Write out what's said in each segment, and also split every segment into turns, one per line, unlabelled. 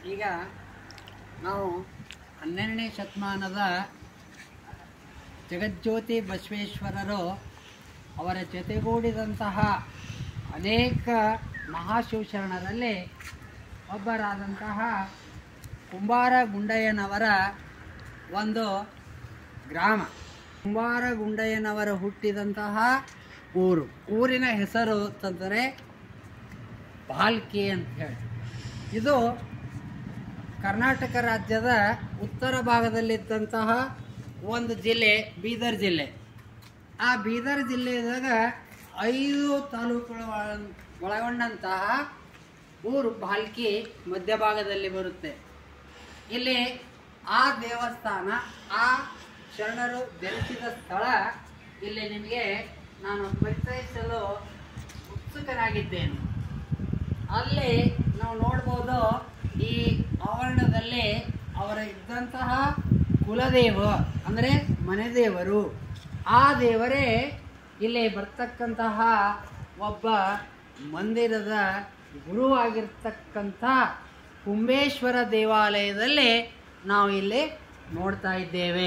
ಈಗ ನಾವು ಹನ್ನೆರಡನೇ ಶತಮಾನದ ಜಗಜ್ಯೋತಿ ಬಸವೇಶ್ವರರು ಅವರ ಜೊತೆಗೂಡಿದಂತಹ ಅನೇಕ ಮಹಾಶಿವಶರಣರಲ್ಲಿ ಒಬ್ಬರಾದಂತಹ ಕುಂಬಾರ ಗುಂಡಯ್ಯನವರ ಒಂದು ಗ್ರಾಮ ಕುಂಬಾರ ಗುಂಡಯ್ಯನವರ ಹುಟ್ಟಿದಂತಹ ಊರು ಊರಿನ ಹೆಸರು ಅಂತಂದರೆ ಬಾಲ್ಕಿ ಅಂತ ಹೇಳಿ ಇದು ಕರ್ನಾಟಕ ರಾಜ್ಯದ ಉತ್ತರ ಭಾಗದಲ್ಲಿದ್ದಂತಹ ಒಂದು ಜಿಲ್ಲೆ ಬೀದರ್ ಜಿಲ್ಲೆ ಆ ಬೀದರ್ ಜಿಲ್ಲೆದಾಗ ಐದು ತಾಲೂಕುಗಳ ಒಳ- ಒಳಗೊಂಡಂತಹ ಊರು ಬಾಲ್ಕಿ ಮಧ್ಯಭಾಗದಲ್ಲಿ ಬರುತ್ತೆ ಇಲ್ಲಿ ಆ ದೇವಸ್ಥಾನ ಆ ಶರಣರು ಜನಿಸಿದ ಸ್ಥಳ ಇಲ್ಲಿ ನಿಮಗೆ ನಾನು ಪರಿಚಯಿಸಲು ಉತ್ಸುಕನಾಗಿದ್ದೇನೆ ಅಲ್ಲಿ ನಾವು ನೋಡ್ಬೋದು ಈ ಆವರಣದಲ್ಲಿ ಅವರ ಇದ್ದಂತಹ ಕುಲದೇವ ಅಂದರೆ ಮನೆದೇವರು ಆ ದೇವರೇ ಇಲ್ಲಿ ಬರ್ತಕ್ಕಂತಹ ಒಬ್ಬ ಮಂದಿರದ ಗುರುವಾಗಿರ್ತಕ್ಕಂಥ ಕುಂಬೇಶ್ವರ ದೇವಾಲಯದಲ್ಲಿ ನಾವು ಇಲ್ಲಿ ನೋಡ್ತಾ ಇದ್ದೇವೆ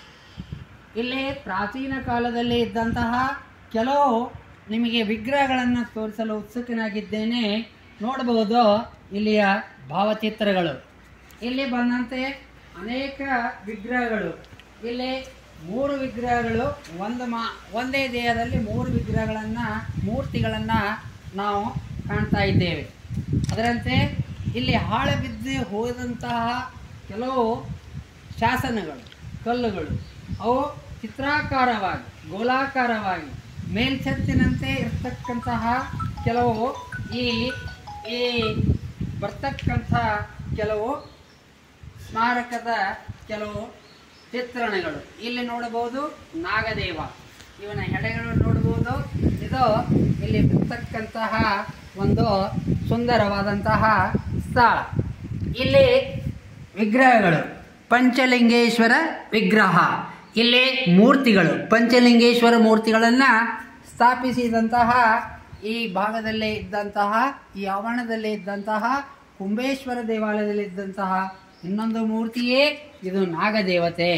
ಇಲ್ಲಿ ಪ್ರಾಚೀನ ಕಾಲದಲ್ಲಿ ಇದ್ದಂತಹ ಕೆಲವು ನಿಮಗೆ ವಿಗ್ರಹಗಳನ್ನು ತೋರಿಸಲು ಉತ್ಸುಕನಾಗಿದ್ದೇನೆ ನೋಡಬಹುದು ಇಲ್ಲಿಯ ಭಾವಚಿತ್ರಗಳು ಇಲ್ಲಿ ಬಂದಂತೆ ಅನೇಕ ವಿಗ್ರಹಗಳು ಇಲ್ಲಿ ಮೂರು ವಿಗ್ರಹಗಳು ಒಂದು ಮಾ ಒಂದೇ ದೇಹದಲ್ಲಿ ಮೂರು ವಿಗ್ರಹಗಳನ್ನು ಮೂರ್ತಿಗಳನ್ನು ನಾವು ಕಾಣ್ತಾ ಇದ್ದೇವೆ ಅದರಂತೆ ಇಲ್ಲಿ ಹಾಳು ಬಿದ್ದು ಹೋದಂತಹ ಕೆಲವು ಶಾಸನಗಳು ಕಲ್ಲುಗಳು ಅವು ಚಿತ್ರಾಕಾರವಾಗಿ ಗೋಲಾಕಾರವಾಗಿ ಮೇಲ್ಛತ್ತಿನಂತೆ ಇರ್ತಕ್ಕಂತಹ ಕೆಲವು ಈ ಈ ಬರ್ತಕ್ಕಂಥ ಕೆಲವು ಸ್ಮಾರಕದ ಕೆಲವು ಚಿತ್ರಣಗಳು ಇಲ್ಲಿ ನೋಡಬಹುದು ನಾಗದೇವ ಇವನ ಹೆಡೆಗಳು ನೋಡಬಹುದು ಇದು ಇಲ್ಲಿ ಬರ್ತಕ್ಕಂತಹ ಒಂದು ಸುಂದರವಾದಂತಹ ಸ್ಥಳ ಇಲ್ಲಿ ವಿಗ್ರಹಗಳು ಪಂಚಲಿಂಗೇಶ್ವರ ವಿಗ್ರಹ ಇಲ್ಲಿ ಮೂರ್ತಿಗಳು ಪಂಚಲಿಂಗೇಶ್ವರ ಮೂರ್ತಿಗಳನ್ನು ಸ್ಥಾಪಿಸಿದಂತಹ ಈ ಭಾಗದಲ್ಲೇ ಇದ್ದಂತಹ ಈ ಆವರಣದಲ್ಲೇ ಇದ್ದಂತಹ ಕುಂಬೇಶ್ವರ ದೇವಾಲಯದಲ್ಲಿ ಇದ್ದಂತಹ ಇನ್ನೊಂದು ಮೂರ್ತಿಯೇ ಇದು ನಾಗದೇವತೆ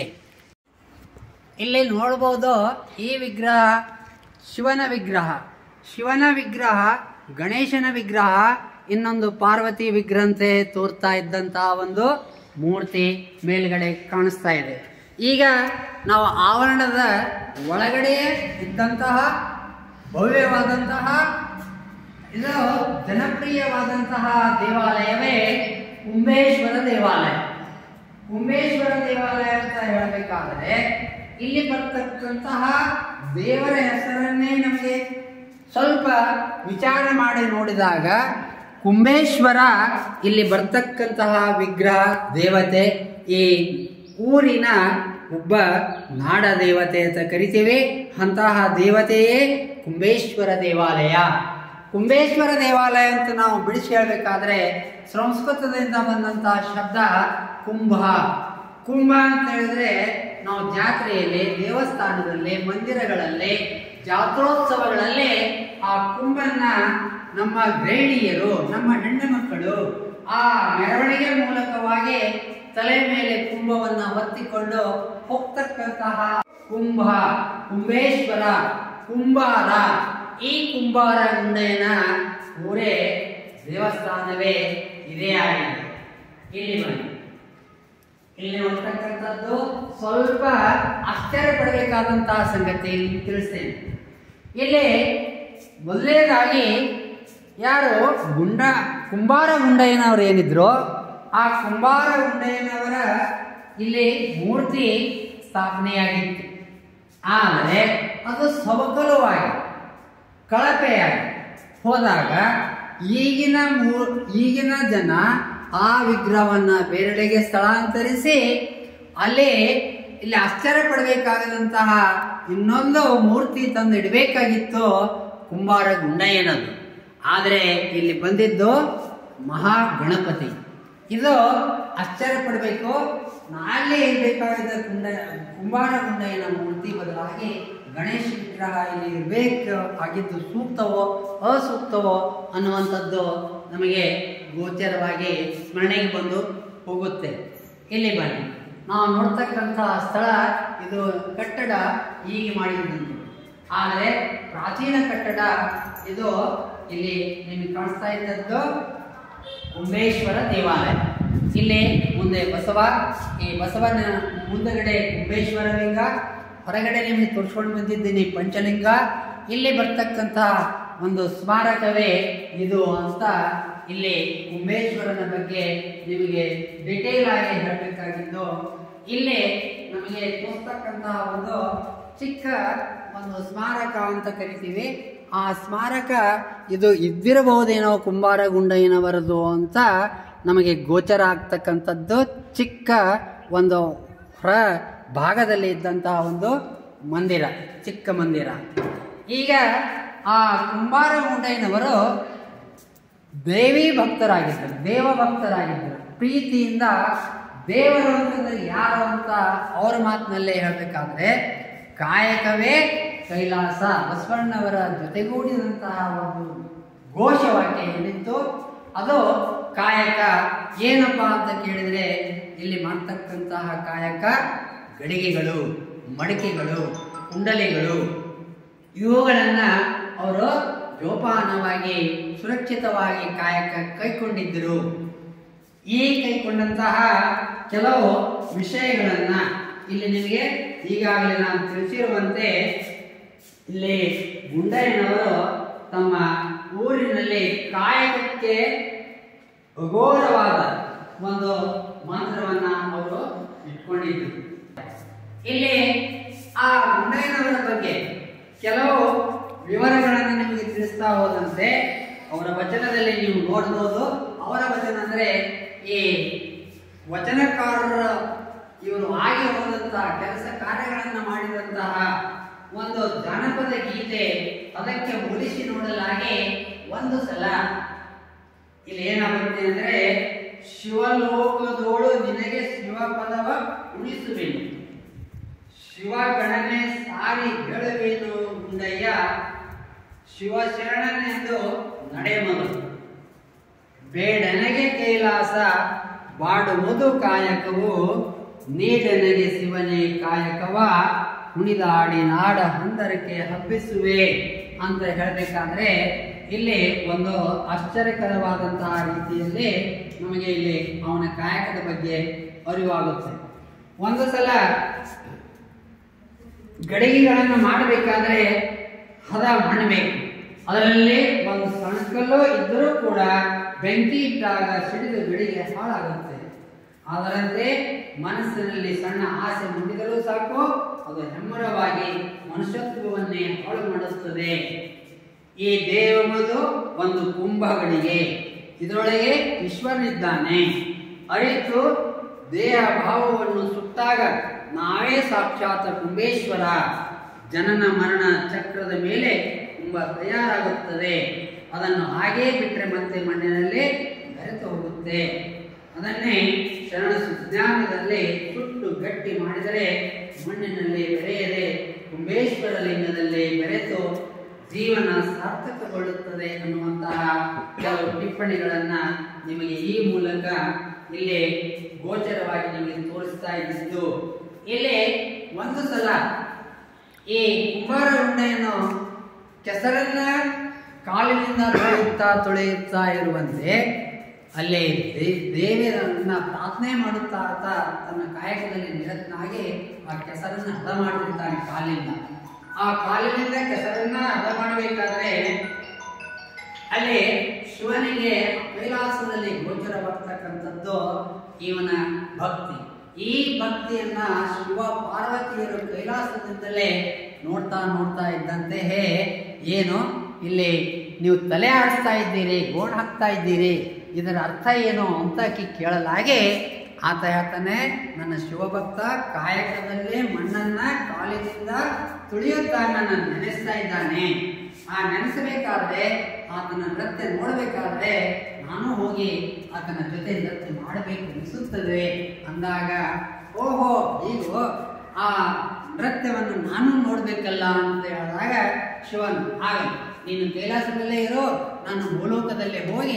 ಇಲ್ಲಿ ನೋಡ್ಬೋದು ಈ ವಿಗ್ರಹ ಶಿವನ ವಿಗ್ರಹ ಶಿವನ ವಿಗ್ರಹ ಗಣೇಶನ ವಿಗ್ರಹ ಇನ್ನೊಂದು ಪಾರ್ವತಿ ವಿಗ್ರಹಂತೆ ತೋರ್ತಾ ಇದ್ದಂತಹ ಒಂದು ಮೂರ್ತಿ ಮೇಲ್ಗಡೆ ಕಾಣಿಸ್ತಾ ಇದೆ ಈಗ ನಾವು ಆವರಣದ ಒಳಗಡೆ ಇದ್ದಂತಹ ಭವ್ಯವಾದಂತಹ ಇದು ಜನಪ್ರಿಯವಾದಂತಹ ದೇವಾಲಯವೇ ಕುಂಬೇಶ್ವರ ದೇವಾಲಯ ಕುಂಬೇಶ್ವರ ದೇವಾಲಯ ಅಂತ ಹೇಳಬೇಕಾದರೆ ಇಲ್ಲಿ ಬರ್ತಕ್ಕಂತಹ ದೇವರ ಹೆಸರನ್ನೇ ನಮಗೆ ಸ್ವಲ್ಪ ವಿಚಾರ ಮಾಡಿ ನೋಡಿದಾಗ ಕುಂಬೇಶ್ವರ ಇಲ್ಲಿ ಬರ್ತಕ್ಕಂತಹ ವಿಗ್ರಹ ದೇವತೆ ಈ ಊರಿನ ಒಬ್ಬ ನಾಡ ದೇವತೆ ಅಂತ ಕರಿತೀವಿ ಅಂತಹ ದೇವತೆಯೇ ಕುಂಬೇಶ್ವರ ದೇವಾಲಯ ಕುಂಬೇಶ್ವರ ದೇವಾಲಯ ಅಂತ ನಾವು ಬಿಡಿಸಿ ಹೇಳಬೇಕಾದ್ರೆ ಸಂಸ್ಕೃತದಿಂದ ಬಂದಂತಹ ಶಬ್ದ ಕುಂಭ ಕುಂಭ ಅಂತ ಹೇಳಿದ್ರೆ ನಾವು ಜಾತ್ರೆಯಲ್ಲಿ ದೇವಸ್ಥಾನದಲ್ಲಿ ಮಂದಿರಗಳಲ್ಲಿ ಜಾತ್ರೋತ್ಸವಗಳಲ್ಲಿ ಆ ಕುಂಭನ್ನ ನಮ್ಮ ಗೃಹಿಣಿಯರು ನಮ್ಮ ಹೆಣ್ಣು ಮಕ್ಕಳು ಆ ಮೆರವಣಿಗೆ ಮೂಲಕವಾಗಿ ತಲೆ ಮೇಲೆ ಕುಂಭವನ್ನ ಹೊತ್ತಿಕೊಂಡು ಹೋಗ್ತಕ್ಕಂತಹ ಕುಂಭ ಕುಂಬೇಶ್ವರ ಕುಂಬಾರ ಈ ಕುಂಬಾರ ಗುಂಡೆಯನ ಊರೇ ದೇವಸ್ಥಾನವೇ ಇದೇ ಆಗಿದೆ ಇಲ್ಲಿ ಬನ್ನಿ ಇಲ್ಲಿ ಹೋಗ್ತಕ್ಕಂಥದ್ದು ಸ್ವಲ್ಪ ಆಶ್ಚರ್ಯ ಪಡಬೇಕಾದಂತಹ ಸಂಗತಿ ಇಲ್ಲಿ ತಿಳಿಸ್ತೇನೆ ಇಲ್ಲಿ ಮೊದಲನೇದಾಗಿ ಯಾರು ಗುಂಡ ಕುಂಬಾರ ಗುಂಡಯ್ಯನವರು ಏನಿದ್ರು ಆ ಕುಂಬಾರ ಗುಂಡಯ್ಯನವರ ಇಲ್ಲಿ ಮೂರ್ತಿ ಸ್ಥಾಪನೆಯಾಗಿತ್ತು ಆದರೆ ಅದು ಸವಕಲುವಾಗಿ ಕಳಪೆಯಾಗಿ ಹೋದಾಗ ಈಗಿನ ಮೂ ಈಗಿನ ಜನ ಆ ವಿಗ್ರಹವನ್ನ ಬೇರೆಡೆಗೆ ಸ್ಥಳಾಂತರಿಸಿ ಅಲ್ಲಿ ಇಲ್ಲಿ ಆಶ್ಚರ್ಯ ಪಡಬೇಕಾದಂತಹ ಇನ್ನೊಂದು ಮೂರ್ತಿ ತಂದು ಇಡಬೇಕಾಗಿತ್ತು ಕುಂಬಾರ ಗುಂಡಯ್ಯನದು ಆದರೆ ಇಲ್ಲಿ ಬಂದಿದ್ದು ಮಹಾ ಗಣಪತಿ ಇದು ಆಶ್ಚರ್ಯ ಪಡಬೇಕು ಅಲ್ಲಿ ಇರಬೇಕಾಗಿದ್ದ ಕುಂಡ ಕುಂಬಾರ ಗುಂಡಯ್ಯನ ಮೂರ್ತಿ ಬದಲಾಗಿ ಗಣೇಶ ವಿಗ್ರಹ ಇಲ್ಲಿ ಇರಬೇಕು ಆಗಿದ್ದು ಸೂಕ್ತವೋ ಅಸೂಕ್ತವೋ ಅನ್ನುವಂಥದ್ದು ನಮಗೆ ಗೋಚರವಾಗಿ ಸ್ಮರಣೆಗೆ ಬಂದು ಹೋಗುತ್ತೆ ಇಲ್ಲಿ ಬನ್ನಿ ನಾವು ನೋಡ್ತಕ್ಕಂಥ ಸ್ಥಳ ಇದು ಕಟ್ಟಡ ಹೀಗೆ ಮಾಡಿದ್ದು ಆದರೆ ಪ್ರಾಚೀನ ಕಟ್ಟಡ ಇದು ಇಲ್ಲಿ ನಿಮಗೆ ಕಾಣಿಸ್ತಾ ಇದ್ದದ್ದು ಕುಂಬೇಶ್ವರ ದೇವಾಲಯ ಇಲ್ಲಿ ಮುಂದೆ ಬಸವ ಈ ಬಸವನ ಮುಂದಗಡೆ ಕುಂಬೇಶ್ವರ ಲಿಂಗ ಹೊರಗಡೆ ನಿಮಗೆ ತೋರಿಸ್ಕೊಂಡು ಬಂದಿದ್ದೀನಿ ಪಂಚಲಿಂಗ ಇಲ್ಲಿ ಬರ್ತಕ್ಕಂಥ ಒಂದು ಸ್ಮಾರಕವೇ ಇದು ಅಂತ ಇಲ್ಲಿ ಕುಂಬೇಶ್ವರನ ಬಗ್ಗೆ ನಿಮಗೆ ಡಿಟೇಲ್ ಆಗಿ ಹೇಳಬೇಕಾಗಿದ್ದು ಇಲ್ಲಿ ನಮಗೆ ತೋರಿಸ್ತಕ್ಕಂತಹ ಒಂದು ಚಿಕ್ಕ ಒಂದು ಸ್ಮಾರಕ ಅಂತ ಕರಿತೀವಿ ಆ ಸ್ಮಾರಕ ಇದು ಇದ್ದಿರಬಹುದೇನೋ ಕುಂಬಾರ ಗುಂಡಯ್ಯನವರದು ಅಂತ ನಮಗೆ ಗೋಚರ ಆಗ್ತಕ್ಕಂಥದ್ದು ಚಿಕ್ಕ ಒಂದು ಹೊರ ಭಾಗದಲ್ಲಿ ಇದ್ದಂತಹ ಒಂದು ಮಂದಿರ ಚಿಕ್ಕ ಮಂದಿರ ಈಗ ಆ ಕುಂಬಾರ ಗುಂಡಯ್ಯನವರು ದೇವಿ ಭಕ್ತರಾಗಿದ್ದರು ದೇವ ಭಕ್ತರಾಗಿದ್ದರು ಪ್ರೀತಿಯಿಂದ ದೇವರು ಅಂತಂದ್ರೆ ಯಾರು ಅಂತ ಅವ್ರ ಮಾತಿನಲ್ಲೇ ಹೇಳಬೇಕಾದ್ರೆ ಕಾಯಕವೇ ಕೈಲಾಸ ಬಸವಣ್ಣವರ ಜೊತೆಗೂಡಿದಂತಹ ಒಂದು ಘೋಷವಾಕ್ಯ ಏನಿತ್ತು ಅದು ಕಾಯಕ ಏನಪ್ಪ ಅಂತ ಕೇಳಿದರೆ ಇಲ್ಲಿ ಮಾಡ್ತಕ್ಕಂತಹ ಕಾಯಕ ಗಡಿಗೆಗಳು ಮಡಿಕೆಗಳು ಕುಂಡಲಿಗಳು ಇವುಗಳನ್ನು ಅವರು ಜೋಪಾನವಾಗಿ ಸುರಕ್ಷಿತವಾಗಿ ಕಾಯಕ ಕೈಕೊಂಡಿದ್ದರು ಈ ಕೈಕೊಂಡಂತಹ ಕೆಲವು ವಿಷಯಗಳನ್ನ ಇಲ್ಲಿ ನಿಮಗೆ ಈಗಾಗಲೇ ನಾನು ತಿಳಿಸಿರುವಂತೆ ಇಲ್ಲಿ ಗುಂಡಯ್ಯನವರು ತಮ್ಮ ಊರಿನಲ್ಲಿ ಕಾಯಕಕ್ಕೆ ಅಘೋರವಾದ ಒಂದು ಮಂತ್ರವನ್ನ ಅವರು ಇಟ್ಕೊಂಡಿದ್ರು ಇಲ್ಲಿ ಆ ಗುಂಡಯ್ಯನವರ ಬಗ್ಗೆ ಕೆಲವು ವಿವರಗಳನ್ನು ನಿಮಗೆ ತಿಳಿಸ್ತಾ ಹೋದಂತೆ ಅವರ ವಚನದಲ್ಲಿ ನೀವು ನೋಡ್ಬೋದು ಅವರ ವಚನ ಅಂದ್ರೆ ಈ ವಚನಕಾರರ ಇವರು ಆಗಿ ಹೋದಂತಹ ಕೆಲಸ ಕಾರ್ಯಗಳನ್ನು ಮಾಡಿದಂತಹ ಒಂದು ಜಾನಪದ ಗೀತೆ ಅದಕ್ಕೆ ಹೋಲಿಸಿ ನೋಡಲಾಗಿ ಒಂದು ಸಲ ಇಲ್ಲಿ ಏನಾಗುತ್ತೆ ಅಂದ್ರೆ ಶಿವಲೋಕದೋಳು ನಿನಗೆ ಶಿವಪದವ ಉಳಿಸುವೆನು ಶಿವಗಣನೆ ಸಾರಿ ಹೇಳುವೇನು ಗುಂಡಯ್ಯ ಶಿವಶರಣನೆಂದು ನಡೆಮದು ಬೇಡನಗೆ ಕೈಲಾಸ ಬಾಡುವುದು ಕಾಯಕವು ನೀಡನಗೆ ಶಿವನೇ ಕಾಯಕವ ಕುಣಿದಾಡಿ ನಾಡ ಹಂದರಕ್ಕೆ ಹಬ್ಬಿಸುವೆ ಅಂತ ಹೇಳಬೇಕಾದ್ರೆ ಇಲ್ಲಿ ಒಂದು ಆಶ್ಚರ್ಯಕರವಾದಂತಹ ರೀತಿಯಲ್ಲಿ ನಮಗೆ ಇಲ್ಲಿ ಅವನ ಕಾಯಕದ ಬಗ್ಗೆ ಅರಿವಾಗುತ್ತೆ ಒಂದು ಸಲ ಗಡಿಗೆಗಳನ್ನು ಮಾಡಬೇಕಾದ್ರೆ ಹದ ಮಾಡಬೇಕು ಅದರಲ್ಲಿ ಒಂದು ಸಣ್ಕಲ್ಲು ಇದ್ದರೂ ಕೂಡ ಬೆಂಕಿ ಇಟ್ಟಾಗ ಸಿಡಿದು ಗಡಿಗೆ ಹಾಳಾಗುತ್ತೆ ಅದರಂತೆ ಮನಸ್ಸಿನಲ್ಲಿ ಸಣ್ಣ ಆಸೆ ಮುಂದಿದರೂ ಸಾಕು ಅದು ಹೆಮ್ಮರವಾಗಿ ಮನುಷ್ಯತ್ವವನ್ನೇ ಹಾಳು ಮಾಡುತ್ತದೆ ಈ ದೇವಮದು ಒಂದು ಕುಂಭ ಗಡಿಗೆ ಇದರೊಳಗೆ ಈಶ್ವರನಿದ್ದಾನೆ ಅರಿತು ದೇಹ ಭಾವವನ್ನು ಸುಟ್ಟಾಗ ನಾವೇ ಸಾಕ್ಷಾತ್ ಕುಂಬೇಶ್ವರ ಜನನ ಮರಣ ಚಕ್ರದ ಮೇಲೆ ಕುಂಭ ತಯಾರಾಗುತ್ತದೆ ಅದನ್ನು ಹಾಗೇ ಬಿಟ್ಟರೆ ಮತ್ತೆ ಮಣ್ಣಿನಲ್ಲಿ ಬೆರೆತು ಹೋಗುತ್ತೆ ಅದನ್ನೇ ಶರಣ ಸುಜ್ಞಾನದಲ್ಲಿ ಸುಟ್ಟು ಗಟ್ಟಿ ಮಾಡಿದರೆ ಮಣ್ಣಿನಲ್ಲಿ ಬೆಳೆಯದೆ ಕುಂಬೇಶ್ವರ ಲಿಂಗದಲ್ಲಿ ಬೆರೆತು ಜೀವನ ಸಾರ್ಥಕಗೊಳ್ಳುತ್ತದೆ ಅನ್ನುವಂತಹ ಕೆಲವು ಟಿಪ್ಪಣಿಗಳನ್ನ ನಿಮಗೆ ಈ ಮೂಲಕ ಇಲ್ಲಿ ಗೋಚರವಾಗಿ ನಿಮಗೆ ತೋರಿಸ್ತಾ ಇದ್ದಿದ್ದು ಇಲ್ಲಿ ಒಂದು ಸಲ ಈ ಕುಂಬಾರ ಉಂಡೆಯನ್ನು ಕೆಸರನ್ನ ಕಾಲಿನಿಂದ ತೊಳೆಯುತ್ತಾ ತೊಳೆಯುತ್ತಾ ಇರುವಂತೆ ಅಲ್ಲಿ ದೇ- ದೇವಿಯರನ್ನ ಪ್ರಾರ್ಥನೆ ಮಾಡುತ್ತಾ ಆತ ತನ್ನ ಕಾಯಕದಲ್ಲಿ ನಿರತನಾಗಿ ಆ ಕೆಸರನ್ನ ಹದ ಮಾಡಿರ್ತಾನೆ ಕಾಲಿಂದ ಆ ಕಾಲಿನಿಂದ ಕೆಸರನ್ನ ಹದ ಮಾಡಬೇಕಾದ್ರೆ ಅಲ್ಲಿ ಶಿವನಿಗೆ ಕೈಲಾಸದಲ್ಲಿ ಗೋಚರವಾಗ್ತಕ್ಕಂಥದ್ದು ಇವನ ಭಕ್ತಿ ಈ ಭಕ್ತಿಯನ್ನ ಶಿವ ಪಾರ್ವತಿಯರು ಕೈಲಾಸದಿಂದಲೇ ನೋಡ್ತಾ ನೋಡ್ತಾ ಇದ್ದಂತೆ ಏನು ಇಲ್ಲಿ ನೀವು ತಲೆ ಆಡಿಸ್ತಾ ಇದ್ದೀರಿ ಗೋಣ್ ಹಾಕ್ತಾ ಇದ್ದೀರಿ ಇದರ ಅರ್ಥ ಏನು ಅಂತ ಆಕಿ ಕೇಳಲಾಗೆ ಆತ ಹೇಳ್ತಾನೆ ನನ್ನ ಶಿವಭಕ್ತ ಕಾಯಕದಲ್ಲಿ ಮಣ್ಣನ್ನ ಕಾಲಿನಿಂದ ತುಳಿಯುತ್ತಾ ನನ್ನ ನೆನೆಸ್ತಾ ಇದ್ದಾನೆ ಆ ನೆನೆಸಬೇಕಾದ್ರೆ ಆತನ ನೃತ್ಯ ನೋಡಬೇಕಾದ್ರೆ ನಾನು ಹೋಗಿ ಆತನ ಜೊತೆ ನೃತ್ಯ ಮಾಡಬೇಕು ಅನಿಸುತ್ತದೆ ಅಂದಾಗ ಓಹೋ ಈಗ ಆ ನೃತ್ಯವನ್ನು ನಾನು ನೋಡ್ಬೇಕಲ್ಲ ಅಂತ ಹೇಳಿದಾಗ ಶಿವನ್ ಆಗಲ್ಲ ನೀನು ಕೈಲಾಸದಲ್ಲೇ ಇರೋ ನಾನು ಭೂಲೋಕದಲ್ಲೇ ಹೋಗಿ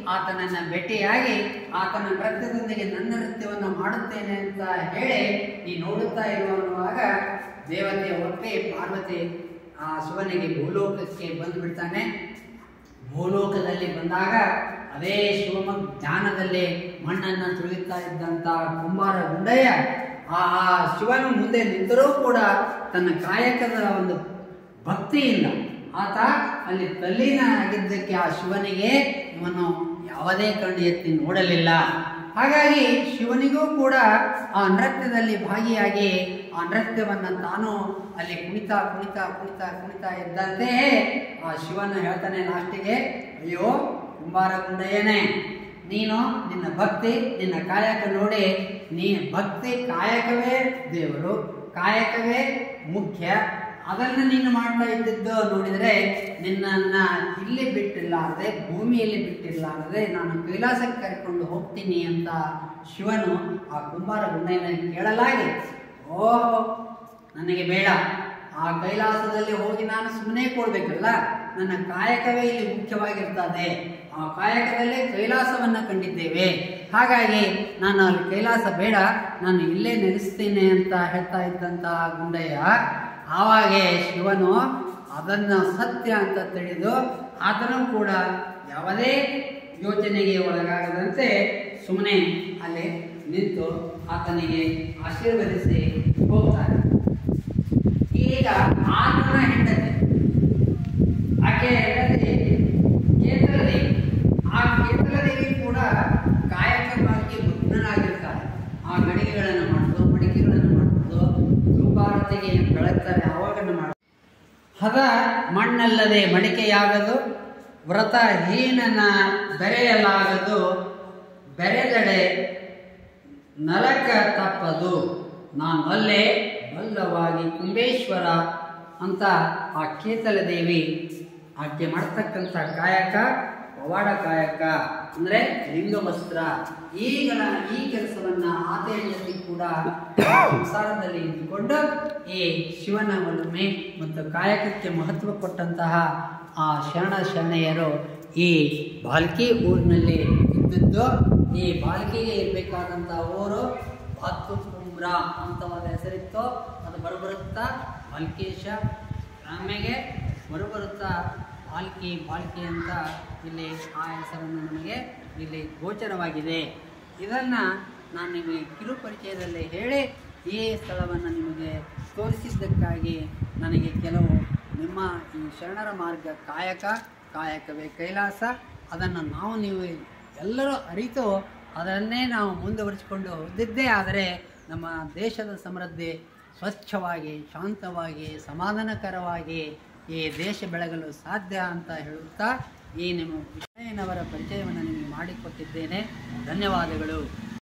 ಆತನನ್ನ ಭೇಟಿಯಾಗಿ ಆತನ ನೃತ್ಯದೊಂದಿಗೆ ನನ್ನ ನೃತ್ಯವನ್ನು ಮಾಡುತ್ತೇನೆ ಅಂತ ಹೇಳಿ ನೀ ನೋಡುತ್ತಾ ಇರುವಾಗ ದೇವತೆ ಒಟ್ಟೆ ಪಾರ್ವತಿ ಆ ಶಿವನಿಗೆ ಭೂಲೋಕಕ್ಕೆ ಬಂದು ಬಿಡ್ತಾನೆ ಭೂಲೋಕದಲ್ಲಿ ಬಂದಾಗ ಅದೇ ಶಿವಮೊಗ್ಗ ಜ್ಞಾನದಲ್ಲಿ ಮಣ್ಣನ್ನು ತುಳಿತಾ ಇದ್ದಂತ ಕುಂಬಾರ ಗುಂಡಯ್ಯ ಆ ಆ ಶಿವನು ಮುಂದೆ ನಿಂತರೂ ಕೂಡ ತನ್ನ ಕಾಯಕದ ಒಂದು ಭಕ್ತಿಯಿಂದ ಆತ ಅಲ್ಲಿ ತಲ್ಲೀನ ಆಗಿದ್ದಕ್ಕೆ ಆ ಶಿವನಿಗೆ ಇವನು ಯಾವುದೇ ಕಣ್ಣು ಎತ್ತಿ ನೋಡಲಿಲ್ಲ ಹಾಗಾಗಿ ಶಿವನಿಗೂ ಕೂಡ ಆ ನೃತ್ಯದಲ್ಲಿ ಭಾಗಿಯಾಗಿ ಆ ನೃತ್ಯವನ್ನ ತಾನು ಅಲ್ಲಿ ಕುಣಿತಾ ಕುಣಿತಾ ಕುಣಿತಾ ಕುಣಿತಾ ಇದ್ದಂತೆ ಆ ಶಿವನ ಹೇಳ್ತಾನೆ ಲಾಸ್ಟಿಗೆ ಅಯ್ಯೋ ಕುಂಬಾರ ಗುಂಡಯ್ಯನೇ ನೀನು ನಿನ್ನ ಭಕ್ತಿ ನಿನ್ನ ಕಾಯಕ ನೋಡಿ ನೀ ಭಕ್ತಿ ಕಾಯಕವೇ ದೇವರು ಕಾಯಕವೇ ಮುಖ್ಯ ಅದನ್ನು ನೀನು ಮಾಡ್ತಾ ಇದ್ದಿದ್ದು ನೋಡಿದರೆ ನಿನ್ನನ್ನ ಇಲ್ಲಿ ಬಿಟ್ಟಿಲ್ಲಾರದೆ ಭೂಮಿಯಲ್ಲಿ ಬಿಟ್ಟಿಲ್ಲಾರದೆ ನಾನು ಕೈಲಾಸಕ್ಕೆ ಕರ್ಕೊಂಡು ಹೋಗ್ತೀನಿ ಅಂತ ಶಿವನು ಆ ಕುಂಬಾರ ಗುಂಡಯ್ಯನ ಕೇಳಲಾಗಿ ಓಹೋ ನನಗೆ ಬೇಡ ಆ ಕೈಲಾಸದಲ್ಲಿ ಹೋಗಿ ನಾನು ಸುಮ್ಮನೆ ಕೊಡ್ಬೇಕಲ್ಲ ನನ್ನ ಕಾಯಕವೇ ಇಲ್ಲಿ ಮುಖ್ಯವಾಗಿರ್ತದೆ ಆ ಕಾಯಕದಲ್ಲೇ ಕೈಲಾಸವನ್ನ ಕಂಡಿದ್ದೇವೆ ಹಾಗಾಗಿ ನಾನು ಅಲ್ಲಿ ಕೈಲಾಸ ಬೇಡ ನಾನು ಇಲ್ಲೇ ನೆಲೆಸ್ತೇನೆ ಅಂತ ಹೇಳ್ತಾ ಇದ್ದಂತ ಗುಂಡಯ್ಯ ಆವಾಗೆ ಶಿವನು ಅದನ್ನು ಸತ್ಯ ಅಂತ ತಿಳಿದು ಆತನು ಕೂಡ ಯಾವುದೇ ಯೋಚನೆಗೆ ಒಳಗಾಗದಂತೆ ಸುಮ್ಮನೆ ಅಲ್ಲಿ ನಿಂತು ಆತನಿಗೆ ಆಶೀರ್ವದಿಸಿ ಹೋಗ್ತಾನೆ ಈಗ ಆತನ ಹೆಂಡತಿ ಆಕೆ ಹೆಂಡತಿ ಕೇತಲದೇವಿ ಆ ಕೇತಲದೇವಿ ಕೂಡ ಕಾಯಕವಾಗಿ ಮಗ್ನನಾಗಿರ್ತಾಳೆ ಆ ಗಡಿಗೆಗಳನ್ನು ಮಾಡೋದು ಮಡಿಕೆಗಳನ್ನು ಮಾಡೋದು ಧೂಪಾರತಿಗೆ ಬೆಳಗ್ತಾರೆ ಅವಾಗನ್ನು ಮಾಡೋದು ಹದ ಮಣ್ಣಲ್ಲದೆ ಮಡಿಕೆಯಾಗದು ವ್ರತ ಹೀನನ ಬೆರೆಯಲಾಗದು ಬೆರೆದಡೆ ನರಕ ತಪ್ಪದು ನಾನು ಅಲ್ಲೇ ಬಲ್ಲವಾಗಿ ಕುಂಬೇಶ್ವರ ಅಂತ ಆ ಕೇತಲ ದೇವಿ ಆಕೆ ಮಾಡ್ತಕ್ಕಂಥ ಕಾಯಕ ಪವಾಡ ಕಾಯಕ ಅಂದ್ರೆ ಲಿಂಗವಸ್ತ್ರ ಈಗಳ ಈ ಕೆಲಸವನ್ನ ಆತ ಹೆಂಡತಿ ಕೂಡ ಸಂಸಾರದಲ್ಲಿ ಇದ್ದುಕೊಂಡು ಈ ಶಿವನ ಒಲುಮೆ ಮತ್ತು ಕಾಯಕಕ್ಕೆ ಮಹತ್ವ ಕೊಟ್ಟಂತಹ ಆ ಶರಣ ಶರಣೆಯರು ಈ ಬಾಲ್ಕಿ ಊರಿನಲ್ಲಿ ಇದ್ದದ್ದು ಈ ಬಾಲ್ಕಿಗೆ ಇರಬೇಕಾದಂಥ ಊರು ಬಾತು ಕುಂಬ್ರ ಅಂತ ಒಂದು ಹೆಸರಿತ್ತು ಅದು ಬರಬರುತ್ತಾ ಬಾಲ್ಕೇಶ ಆಮೇಲೆ ಬರಬರುತ್ತಾ ಬಾಲ್ಕಿ ಬಾಲ್ಕಿ ಅಂತ ಇಲ್ಲಿ ಆ ಹೆಸರನ್ನು ನಮಗೆ ಇಲ್ಲಿ ಗೋಚರವಾಗಿದೆ ಇದನ್ನು ನಾನು ನಿಮಗೆ ಕಿರು ಪರಿಚಯದಲ್ಲಿ ಹೇಳಿ ಈ ಸ್ಥಳವನ್ನು ನಿಮಗೆ ತೋರಿಸಿದ್ದಕ್ಕಾಗಿ ನನಗೆ ಕೆಲವು ನಿಮ್ಮ ಈ ಶರಣರ ಮಾರ್ಗ ಕಾಯಕ ಕಾಯಕವೇ ಕೈಲಾಸ ಅದನ್ನು ನಾವು ನೀವು ಎಲ್ಲರೂ ಅರಿತು ಅದನ್ನೇ ನಾವು ಮುಂದುವರಿಸಿಕೊಂಡು ಹೋದಿದ್ದೇ ಆದರೆ ನಮ್ಮ ದೇಶದ ಸಮೃದ್ಧಿ ಸ್ವಚ್ಛವಾಗಿ ಶಾಂತವಾಗಿ ಸಮಾಧಾನಕರವಾಗಿ ಈ ದೇಶ ಬೆಳಗಲು ಸಾಧ್ಯ ಅಂತ ಹೇಳುತ್ತಾ ಈ ನಿಮ್ಮ ವಿಷಯನವರ ಪರಿಚಯವನ್ನು ನಿಮಗೆ ಮಾಡಿಕೊಟ್ಟಿದ್ದೇನೆ ಧನ್ಯವಾದಗಳು